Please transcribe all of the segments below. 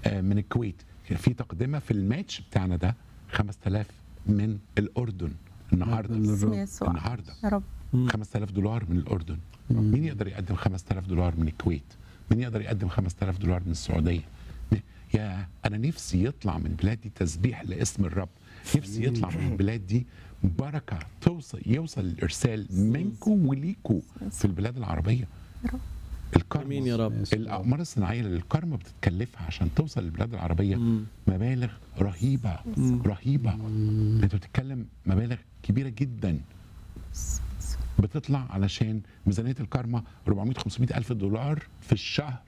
آه، من الكويت في تقدمه في الماتش بتاعنا ده 5000 من الاردن النهارده اسم يسوع النهارده يا رب 5000 دولار من الاردن مين يقدر يقدم 5000 دولار من الكويت مين يقدر يقدم 5000 دولار من السعوديه يا انا نفسي يطلع من البلاد دي تسبيح لاسم الرب نفسي يطلع من البلاد دي بركه توصل يوصل الارسال منكم وليكوا في البلاد العربيه يا رب الكرم امين يا رب الاقمار الصناعيه اللي الكرمه بتتكلفها عشان توصل للبلاد العربيه مم. مبالغ رهيبه رهيبه انت بتتكلم مبالغ كبيره جدا بتطلع علشان ميزانيه الكرمه 400 500 الف دولار في الشهر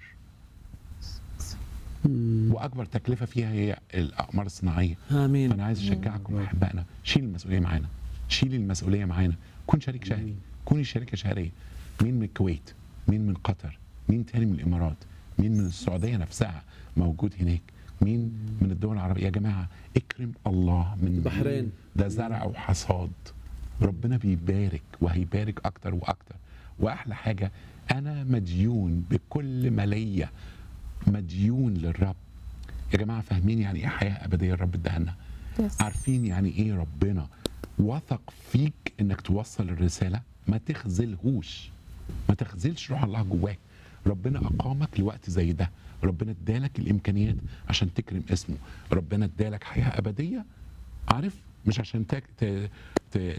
واكبر تكلفه فيها هي الاقمار الصناعيه امين فانا عايز اشجعكم احبائنا شيل المسؤوليه معانا شيل المسؤوليه معانا كن شريك شهري كوني شركه شهريه مين من الكويت مين من قطر مين تاني من الامارات مين من السعوديه نفسها موجود هناك مين من الدول العربيه يا جماعه اكرم الله من البحرين. ده زرع وحصاد ربنا بيبارك وهيبارك اكتر واكتر واحلى حاجه انا مديون بكل ما ليا مديون للرب يا جماعه فاهمين يعني ايه حياه ابديه الرب اداها لنا يس. عارفين يعني ايه ربنا وثق فيك انك توصل الرساله ما تخذلهوش ما تخذلش روح الله جواك ربنا اقامك لوقت زي ده ربنا ادالك الامكانيات عشان تكرم اسمه ربنا ادالك حياه ابديه عارف مش عشان تك... ت... ت...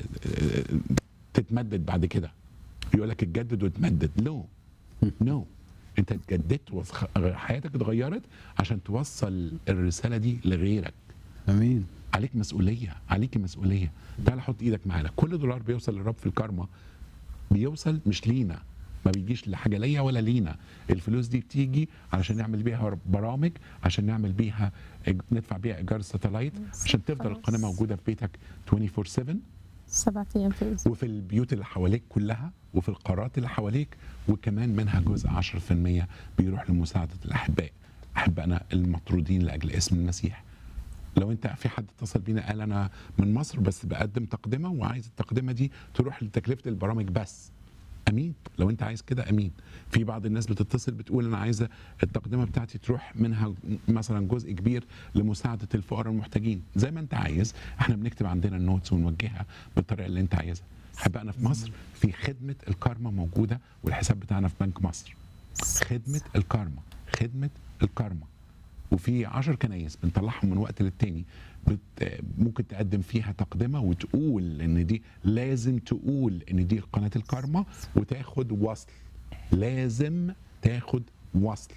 تتمدد بعد كده يقول لك اتجدد وتمدد نو نو انت اتجددت وخ- حياتك اتغيرت عشان توصل الرساله دي لغيرك امين عليك مسؤوليه عليك مسؤوليه تعال حط ايدك معانا كل دولار بيوصل للرب في الكارما بيوصل مش لينا ما بيجيش لحاجه ليا ولا لينا الفلوس دي بتيجي علشان نعمل بيها برامج عشان نعمل بيها ندفع بيها ايجار ساتلايت عشان تفضل القناه موجوده في بيتك 24 7 سبعة أيام في الأسبوع وفي البيوت اللي حواليك كلها وفي القارات اللي حواليك وكمان منها جزء 10% بيروح لمساعدة الأحباء أحبائنا المطرودين لأجل اسم المسيح لو انت في حد اتصل بينا قال انا من مصر بس بقدم تقدمه وعايز التقدمه دي تروح لتكلفه البرامج بس امين لو انت عايز كده امين في بعض الناس بتتصل بتقول انا عايزه التقدمه بتاعتي تروح منها مثلا جزء كبير لمساعده الفقراء المحتاجين زي ما انت عايز احنا بنكتب عندنا النوتس ونوجهها بالطريقه اللي انت عايزها حبقنا في مصر في خدمه الكارما موجوده والحساب بتاعنا في بنك مصر خدمه الكارما خدمه الكارما وفي عشر كنايس بنطلعهم من وقت للتاني بت ممكن تقدم فيها تقدمه وتقول ان دي لازم تقول ان دي قناه الكارما وتاخد وصل لازم تاخد وصل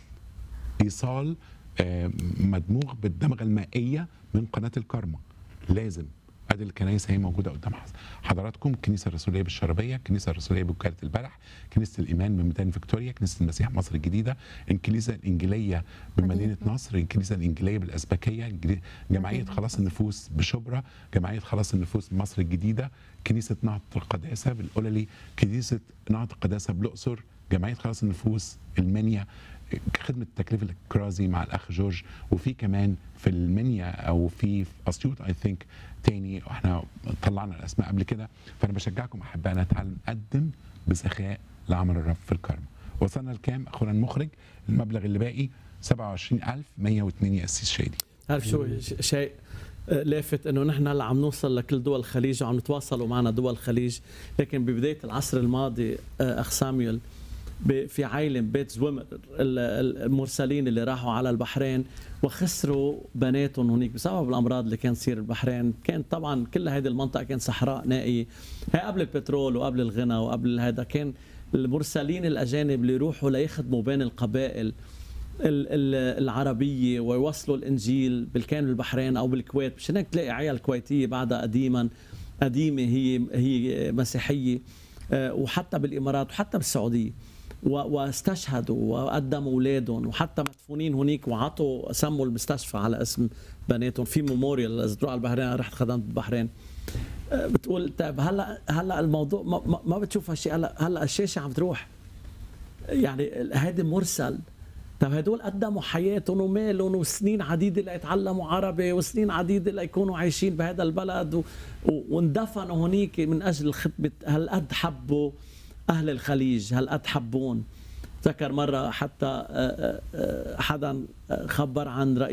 ايصال آه، مدموغ بالدمغه المائيه من قناه الكارما لازم ادي الكنائس هي موجوده قدام حض- حضراتكم الكنيسه الرسوليه بالشربيه الكنيسه الرسوليه بوكاله البلح كنيسه الايمان من ميدان فيكتوريا كنيسه المسيح مصر الجديده الكنيسه الانجيليه بمدينه نصر الكنيسه الانجيليه بالازبكيه الجري- جمعيه خلاص النفوس بشبرا جمعيه خلاص النفوس مصر الجديده كنيسه نهضه القداسه بالقللي كنيسه نهضه القداسه بالاقصر جمعيه خلاص النفوس المنيا خدمه التكليف الكرازي مع الاخ جورج وفي كمان في المنيا او في في اسيوط اي ثينك تاني احنا طلعنا الاسماء قبل كده فانا بشجعكم احبائنا تعالوا نقدم بسخاء لعمل الرب في الكرم وصلنا لكام اخونا المخرج المبلغ اللي باقي 27102 يا اسيس شادي عارف شو ش- شيء آه، لافت انه نحن هلا عم نوصل لكل دول الخليج وعم نتواصلوا معنا دول الخليج لكن ببدايه العصر الماضي آه، اخ ساميول ب- في عائله بيت زومر ال- ال- المرسلين اللي راحوا على البحرين وخسروا بناتهم هناك بسبب الامراض اللي كان تصير البحرين كان طبعا كل هذه المنطقه كان صحراء نائيه هي قبل البترول وقبل الغنى وقبل هذا كان المرسلين الاجانب اللي يروحوا ليخدموا بين القبائل ال- ال- العربيه ويوصلوا الانجيل بالكان بالبحرين او بالكويت مش هناك تلاقي عيال كويتيه بعدها قديما قديمه هي هي مسيحيه آه، وحتى بالامارات وحتى بالسعوديه و- واستشهدوا وقدموا اولادهم وحتى مدفونين هنيك وعطوا سموا المستشفى على اسم بناتهم في ميموريال اذا تروح على البحرين أنا رحت خدمت بالبحرين آه، بتقول طيب هلا هلا الموضوع ما, ما- ما بتشوف هالشيء هلا هلا الشاشه عم تروح يعني هيدي مرسل طب هدول قدموا حياتهم ومالهم وسنين عديده ليتعلموا عربي وسنين عديده ليكونوا عايشين بهذا البلد و... و... واندفنوا هنيك من اجل خدمه هالقد حبوا اهل الخليج هالقد حبون ذكر مره حتى آه، آه، آه، حدا خبر عن رئيس